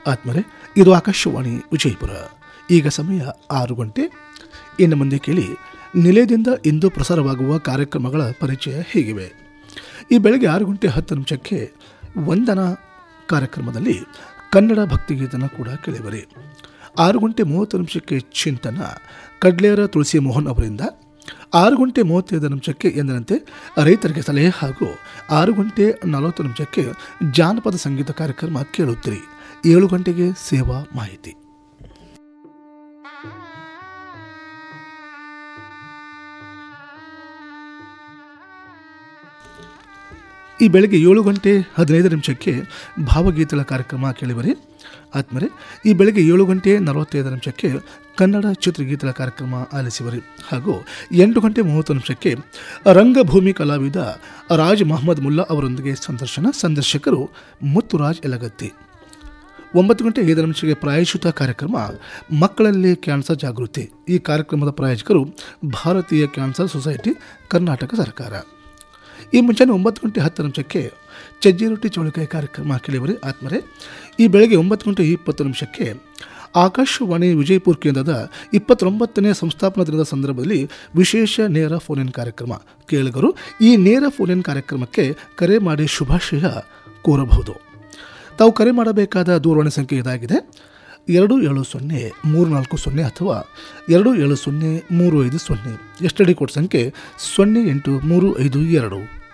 ಆತ್ಮರೆ ಇದು ಆಕಾಶವಾಣಿ ವಿಜಯಪುರ ಈಗ ಸಮಯ ಆರು ಗಂಟೆ ಇನ್ನು ಮುಂದೆ ಕೇಳಿ ನಿಲಯದಿಂದ ಇಂದು ಪ್ರಸಾರವಾಗುವ ಕಾರ್ಯಕ್ರಮಗಳ ಪರಿಚಯ ಹೀಗಿವೆ ಈ ಬೆಳಗ್ಗೆ ಆರು ಗಂಟೆ ಹತ್ತು ನಿಮಿಷಕ್ಕೆ ವಂದನಾ ಕಾರ್ಯಕ್ರಮದಲ್ಲಿ ಕನ್ನಡ ಭಕ್ತಿಗೀತನ ಕೂಡ ಕೇಳಿಬರಿ ಆರು ಗಂಟೆ ಮೂವತ್ತು ನಿಮಿಷಕ್ಕೆ ಚಿಂತನ ಕಡ್ಲೇರ ತುಳಸಿ ಮೋಹನ್ ಅವರಿಂದ ಆರು ಗಂಟೆ ಮೂವತ್ತೈದು ನಿಮಿಷಕ್ಕೆ ಎಂದಿನಂತೆ ರೈತರಿಗೆ ಸಲಹೆ ಹಾಗೂ ಆರು ಗಂಟೆ ನಲವತ್ತು ನಿಮಿಷಕ್ಕೆ ಜಾನಪದ ಸಂಗೀತ ಕಾರ್ಯಕ್ರಮ ಕೇಳುತ್ತೀರಿ ಏಳು ಗಂಟೆಗೆ ಸೇವಾ ಮಾಹಿತಿ ಈ ಬೆಳಗ್ಗೆ ಏಳು ಗಂಟೆ ಹದಿನೈದು ನಿಮಿಷಕ್ಕೆ ಭಾವಗೀತೆಗಳ ಕಾರ್ಯಕ್ರಮ ಕೇಳಿಬರಿ ಆದ್ಮೇಲೆ ಈ ಬೆಳಗ್ಗೆ ಏಳು ಗಂಟೆ ನಲವತ್ತೈದು ನಿಮಿಷಕ್ಕೆ ಕನ್ನಡ ಚಿತ್ರಗೀತೆಗಳ ಕಾರ್ಯಕ್ರಮ ಆಲಿಸಿಬರಿ ಹಾಗೂ ಎಂಟು ಗಂಟೆ ಮೂವತ್ತು ನಿಮಿಷಕ್ಕೆ ರಂಗಭೂಮಿ ಕಲಾವಿದ ರಾಜ್ ಮಹಮ್ಮದ್ ಮುಲ್ಲಾ ಅವರೊಂದಿಗೆ ಸಂದರ್ಶನ ಸಂದರ್ಶಕರು ಮುತ್ತುರಾಜ್ ಯಲಗತ್ತಿ ಒಂಬತ್ತು ಗಂಟೆ ಐದು ನಿಮಿಷಕ್ಕೆ ಪ್ರಾಯಶುತ ಕಾರ್ಯಕ್ರಮ ಮಕ್ಕಳಲ್ಲಿ ಕ್ಯಾನ್ಸರ್ ಜಾಗೃತಿ ಈ ಕಾರ್ಯಕ್ರಮದ ಪ್ರಾಯೋಜಕರು ಭಾರತೀಯ ಕ್ಯಾನ್ಸರ್ ಸೊಸೈಟಿ ಕರ್ನಾಟಕ ಸರ್ಕಾರ ಈ ಮುಂಚೆನೇ ಒಂಬತ್ತು ಗಂಟೆ ಹತ್ತು ನಿಮಿಷಕ್ಕೆ ಚಜ್ಜಿ ರೊಟ್ಟಿ ಚೌಳಿಕಾಯಿ ಕಾರ್ಯಕ್ರಮ ಕೇಳಿಬರಿ ಆತ್ಮರೆ ಈ ಬೆಳಗ್ಗೆ ಒಂಬತ್ತು ಗಂಟೆ ಇಪ್ಪತ್ತು ನಿಮಿಷಕ್ಕೆ ಆಕಾಶವಾಣಿ ವಿಜಯಪುರ ಕೇಂದ್ರದ ಇಪ್ಪತ್ತೊಂಬತ್ತನೇ ಸಂಸ್ಥಾಪನಾ ದಿನದ ಸಂದರ್ಭದಲ್ಲಿ ವಿಶೇಷ ನೇರ ಫೋನ್ ಇನ್ ಕಾರ್ಯಕ್ರಮ ಕೇಳಿಗರು ಈ ನೇರ ಫೋನ್ ಇನ್ ಕಾರ್ಯಕ್ರಮಕ್ಕೆ ಕರೆ ಮಾಡಿ ಶುಭಾಶಯ ಕೋರಬಹುದು ತಾವು ಕರೆ ಮಾಡಬೇಕಾದ ದೂರವಾಣಿ ಸಂಖ್ಯೆ ಇದಾಗಿದೆ ಎರಡು ಏಳು ಸೊನ್ನೆ ಮೂರು ನಾಲ್ಕು ಸೊನ್ನೆ ಅಥವಾ ಎರಡು ಏಳು ಸೊನ್ನೆ ಮೂರು ಐದು ಸೊನ್ನೆ ಎಸ್ ಡಿ ಕೋಡ್ ಸಂಖ್ಯೆ ಸೊನ್ನೆ ಎಂಟು ಮೂರು ಐದು ಎರಡು